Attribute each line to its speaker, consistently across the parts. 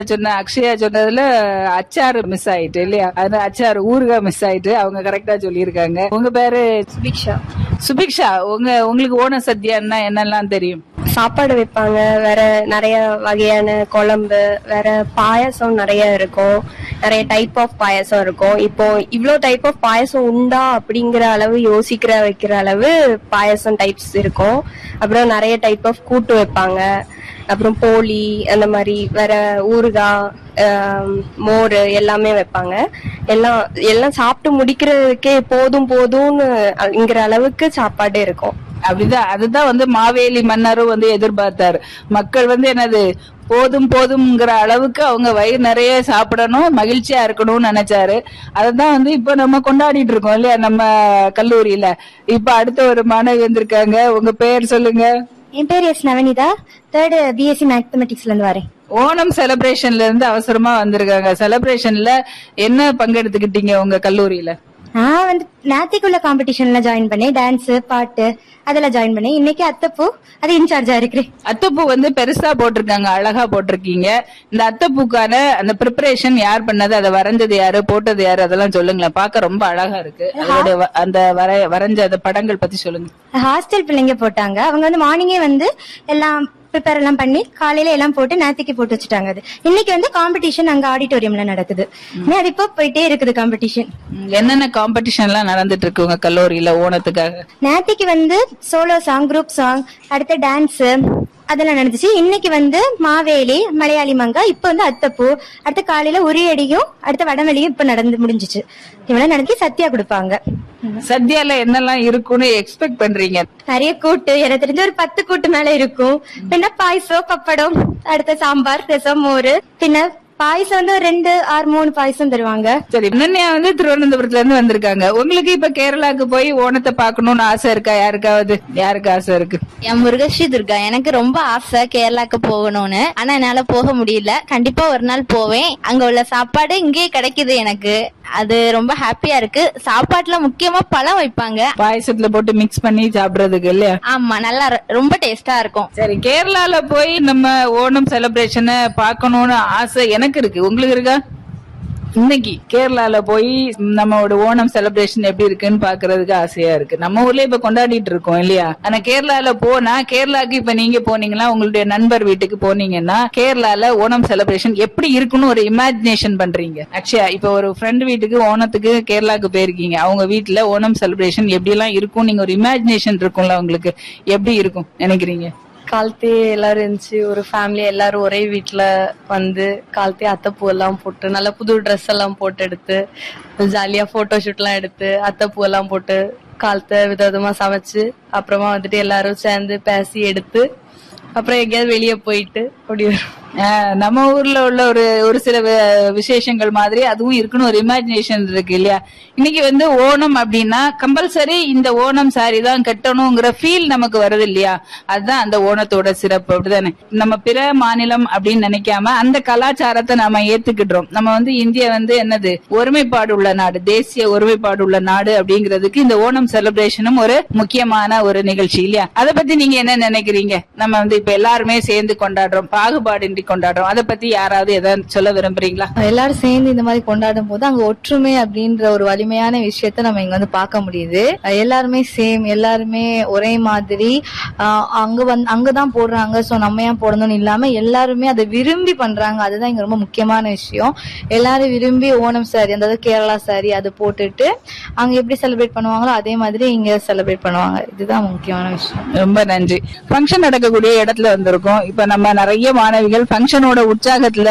Speaker 1: சொன்ன அக்ஷயா சொன்னதுல அச்சாறு மிஸ் ஆயிட்டு இல்லையா அது அச்சாறு ஊறுகாய் மிஸ் ஆயிட்டு அவங்க கரெக்டா சொல்லியிருக்காங்க உங்க பேரு
Speaker 2: சுபிக்ஷா
Speaker 1: சுபிக்ஷா உங்க உங்களுக்கு ஓண சத்யான்னா என்னெல்லாம் தெரியும்
Speaker 2: சாப்பாடு வைப்பாங்க வேற நிறைய வகையான குழம்பு வேற பாயாசம் நிறைய இருக்கும் நிறைய டைப் ஆஃப் பாயாசம் இருக்கும் இப்போ இவ்ளோ டைப் ஆஃப் பாயாசம் உண்டா அப்படிங்கிற அளவு யோசிக்கிற வைக்கிற அளவு பாயாசம் டைப்ஸ் இருக்கும் அப்புறம் நிறைய டைப் ஆஃப் கூட்டு வைப்பாங்க அப்புறம் போலி அந்த மாதிரி வேற ஊறுகாய் ஆம், மோர் எல்லாமே வைப்பாங்க எல்லாம் எல்லாம் சாப்பிட்டு முடிக்கிறதுக்கே போதும் போதும்னுங்கிற அளவுக்கு சாப்பாடு இருக்கும்
Speaker 1: அப்படிதான் அதுதான் வந்து மாவேலி மன்னரும் வந்து எதிர்பார்த்தாரு மக்கள் வந்து என்னது போதும் போதும்ங்கிற அளவுக்கு அவங்க வயிறு நிறைய சாப்பிடணும் மகிழ்ச்சியா இருக்கணும்னு நினைச்சாரு அததான் வந்து இப்ப நம்ம கொண்டாடிட்டு இருக்கோம் இல்லையா நம்ம கல்லூரியில இப்ப அடுத்த ஒரு மாணவி வந்திருக்காங்க உங்க பேர் சொல்லுங்க
Speaker 3: என் பேர் எஸ் நவனிதா தேர்ட் பிஎஸ்சி மேத்தமெட்டிக்ஸ்ல இருந்து வரேன்
Speaker 1: ஓணம் செலிப்ரேஷன்ல இருந்து அவசரமா வந்திருக்காங்க செலிப்ரேஷன்ல என்ன பங்கெடுத்துக்கிட்டீங்க உங்க கல்லூரியில
Speaker 3: நான் வந்து நேத்திக்குள்ள காம்படிஷன்ல ஜாயின் பண்ணேன் டான்ஸ் பாட்டு அதெல்லாம் ஜாயின் பண்ணேன் இன்னைக்கு அத்தப்பூ அது இன்சார்ஜா இருக்கிறேன்
Speaker 1: அத்தப்பூ வந்து பெருசா போட்டிருக்காங்க அழகா போட்டிருக்கீங்க இந்த அத்தப்பூக்கான அந்த ப்ரிப்பரேஷன் யார் பண்ணது அதை வரைஞ்சது யாரு போட்டது யாரு அதெல்லாம் சொல்லுங்களேன் பார்க்க ரொம்ப அழகா இருக்கு அதோட வ- அந்த வரை வரைஞ்ச அந்த படங்கள் பத்தி சொல்லுங்க
Speaker 3: ஹாஸ்டல் பிள்ளைங்க போட்டாங்க அவங்க வந்து மார்னிங்கே வந்து எல்லாம் ப்ரிப்பேர் எல்லாம் பண்ணி காலையில எல்லாம் போட்டு நேத்திக்கு போட்டு வச்சுட்டாங்க அது இன்னைக்கு வந்து காம்படிஷன் அங்க ஆடிட்டோரியம்ல நடக்குது இன்னும் அது இப்போ போயிட்டே இருக்குது காம்படிஷன்
Speaker 1: ம், என்னென்ன காம்படிஷன் எல்லாம் நடந்துட்டு இருக்கு உங்க கல்லூரியில ஓணத்துக்காக
Speaker 3: நேத்திக்கு வந்து சோலோ சாங் குரூப் சாங் அடுத்து டான்ஸ் அதெல்லாம் நடந்துச்சு இன்னைக்கு வந்து மாவேலி மலையாளி மங்கா இப்ப வந்து அத்தப்பூ அடுத்து காலையில உரியடியும் அடுத்து வடமொழியும் இப்ப நடந்து முடிஞ்சிச்சு இவ்வளவு நடத்தி சத்யா கொடுப்பாங்க
Speaker 1: சத்யால என்னெல்லாம் இருக்கும்னு எக்ஸ்பெக்ட் பண்றீங்க
Speaker 3: நிறைய கூட்டு எனக்கு தெரிஞ்ச ஒரு பத்து கூட்டு மேல இருக்கும் பின்ன பாயசம் பப்படம் அடுத்த சாம்பார் ரசம் மோர் பின்ன பாயசம் வந்து ஒரு ரெண்டு ஆறு மூணு பாயசம் தருவாங்க
Speaker 1: சரி அனன்யா வந்து திருவனந்தபுரத்துல இருந்து வந்திருக்காங்க உங்களுக்கு இப்ப கேரளாக்கு போய் ஓணத்தை பார்க்கணும்னு ஆசை இருக்கா யாருக்காவது யாருக்கு ஆசை இருக்கு
Speaker 4: என் முருகஸ்ரீ துர்கா எனக்கு ரொம்ப ஆசை கேரளாக்கு போகணும்னு ஆனா என்னால போக முடியல கண்டிப்பா ஒரு நாள் போவேன் அங்க உள்ள சாப்பாடு இங்கேயே கிடைக்குது எனக்கு அது ரொம்ப ஹாப்பியா இருக்கு சாப்பாட்டுல முக்கியமா பழம் வைப்பாங்க
Speaker 1: பாயசத்துல போட்டு மிக்ஸ் பண்ணி சாப்பிடுறதுக்கு இல்லையா
Speaker 4: ஆமா நல்லா இரு- ரொம்ப டேஸ்டா இருக்கும்
Speaker 1: சரி கேரளால போய் நம்ம ஓணம் செலிப்ரேஷனை பார்க்கணும்னு ஆசை எனக்கு இருக்கு உங்களுக்கு இருக்கா இன்னைக்கு கேரளால போய் நம்மளோட ஓணம் செலிப்ரேஷன் எப்படி இருக்குன்னு பாக்குறதுக்கு ஆசையா இருக்கு நம்ம ஊர்லயே இப்ப கொண்டாடிட்டு இருக்கோம் இல்லையா ஆனா கேரளால போனா கேரளாக்கு இப்ப நீங்க போனீங்கன்னா உங்களுடைய நண்பர் வீட்டுக்கு போனீங்கன்னா கேரளால ஓணம் செலிப்ரேஷன் எப்படி இருக்குன்னு ஒரு இமேஜினேஷன் பண்றீங்க அக்ஷயா இப்ப ஒரு ஃப்ரெண்ட் வீட்டுக்கு ஓணத்துக்கு கேரளாக்கு போயிருக்கீங்க அவங்க வீட்டுல ஓணம் செலிப்ரேஷன் எப்படி எல்லாம் இருக்கும் நீங்க ஒரு இமேஜினேஷன் இருக்கும்ல உங்களுக்கு எப்படி இருக்கும் நினைக்கிறீங்க
Speaker 5: காலத்தே எல்லாரும் இருந்துச்சு ஒரு ஃபேமிலி எல்லாரும் ஒரே வீட்ல வந்து காலத்தே அத்தைப்பூ எல்லாம் போட்டு நல்ல புது ட்ரெஸ் எல்லாம் போட்டு எடுத்து ஜாலியா போட்டோ ஷூட் எல்லாம் எடுத்து அத்தைப்பூ எல்லாம் போட்டு காலத்தை விதவிதமா சமைச்சு அப்புறமா வந்துட்டு எல்லாரும் சேர்ந்து பேசி எடுத்து அப்புறம் எங்கேயாவது வெளியே போயிட்டு அப்படி வரும்
Speaker 1: ஆஹ் நம்ம ஊர்ல உள்ள ஒரு ஒரு சில வி- விசேஷங்கள் மாதிரி அதுவும் இருக்குன்னு ஒரு இமேஜினேஷன் இருக்கு இல்லையா இன்னைக்கு வந்து ஓணம் அப்படின்னா கம்பல்சரி இந்த ஓணம் சாரி தான் கட்டணுங்கிற ஃபீல் நமக்கு வருது இல்லையா அதுதான் அந்த ஓணத்தோட சிறப்பு அப்படிதானே நம்ம பிற மாநிலம் அப்படின்னு நினைக்காம அந்த கலாச்சாரத்தை நாம ஏத்துக்கிடுறோம் நம்ம வந்து இந்தியா வந்து என்னது ஒருமைப்பாடு உள்ள நாடு தேசிய ஒருமைப்பாடு உள்ள நாடு அப்படிங்கிறதுக்கு இந்த ஓணம் செலிப்ரேஷனும் ஒரு முக்கியமான ஒரு நிகழ்ச்சி இல்லையா அதை பத்தி நீங்க என்ன நினைக்கிறீங்க நம்ம வந்து இப்ப எல்லாருமே சேர்ந்து கொண்டாடுறோம் பாகுபாடின்றி கொண்டாடுறோம் அதை பத்தி யாராவது எதாவது சொல்ல விரும்புறீங்களா
Speaker 6: எல்லாரும் சேர்ந்து இந்த மாதிரி கொண்டாடும் போது அங்க ஒற்றுமை அப்படின்ற ஒரு வலிமையான விஷயத்த நம்ம இங்க வந்து பார்க்க முடியுது அஹ் எல்லாருமே சேம் எல்லாருமே ஒரே மாதிரி ஆஹ் அங்க வந்து அங்கதான் போடுறாங்க சோ நம்ம ஏன் போடணும்னு இல்லாம எல்லாருமே அதை விரும்பி பண்றாங்க அதுதான் இங்க ரொம்ப முக்கியமான விஷயம் எல்லாரும் விரும்பி ஓணம் சாரி அதாவது கேரளா சாரி அதை போட்டுட்டு அங்க எப்படி செலிப்ரேட் பண்ணுவாங்களோ அதே மாதிரி இங்க செலிப்ரேட் பண்ணுவாங்க இதுதான் முக்கியமான விஷயம்
Speaker 1: ரொம்ப நன்றி ஃபங்க்ஷன் நடக்கக்கூடிய இடத்துல வந்திருக்கோம் இப்ப நம்ம நிறைய மாணவிகள் ஃபங்க்ஷனோட உற்சாகத்துல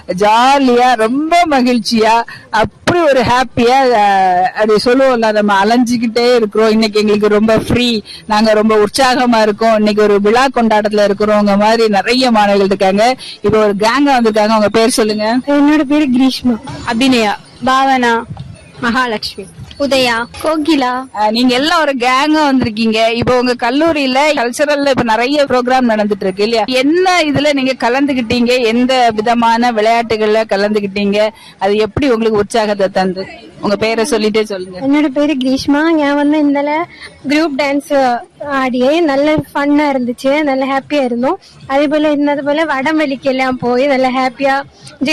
Speaker 1: ஜாலியா ரொம்ப மகிழ்ச்சியா அப்படி ஒரு ஹாப்பியா அப்படி சொல்லுவோம்ல நம்ம அலைஞ்சுக்கிட்டே இருக்கிறோம் இன்னைக்கு எங்களுக்கு ரொம்ப ஃப்ரீ நாங்க ரொம்ப உற்சாகமா இருக்கோம் இன்னைக்கு ஒரு விழா கொண்டாட்டத்துல இருக்கிறோங்க மாதிரி நிறைய மாணவிகள் இருக்காங்க இப்ப ஒரு கேங்கா வந்திருக்காங்க உங்க பேர் சொல்லுங்க
Speaker 3: என்னோட பேரு கிரீஷ்மா
Speaker 2: அபிநயா பாவனா மகாலட்சுமி உதயா கோகிலா
Speaker 1: அஹ் நீங்க எல்லாம் ஒரு கேங்கா வந்திருக்கீங்க இப்போ உங்க கல்லூரியில கல்ச்சரல்ல இப்ப நிறைய ப்ரோக்ராம் நடந்துட்டு இருக்கு இல்லையா என்ன இதுல நீங்க கலந்துகிட்டீங்க எந்த விதமான விளையாட்டுகள்ல கலந்துகிட்டீங்க அது எப்படி உங்களுக்கு உற்சாகத்தை தந்து உங்க பேரை சொல்லிட்டே சொல்லுங்க
Speaker 7: என்னோட பேரு கிரீஷ்மா நான் வந்து இந்தல குரூப் டான்ஸ் ஆடியே நல்ல ஃபன்னா இருந்துச்சு நல்ல ஹாப்பியா இருந்தோம் அதே போல இன்னது போல வடமல்லிக்கு எல்லாம் போய் நல்ல ஹாப்பியா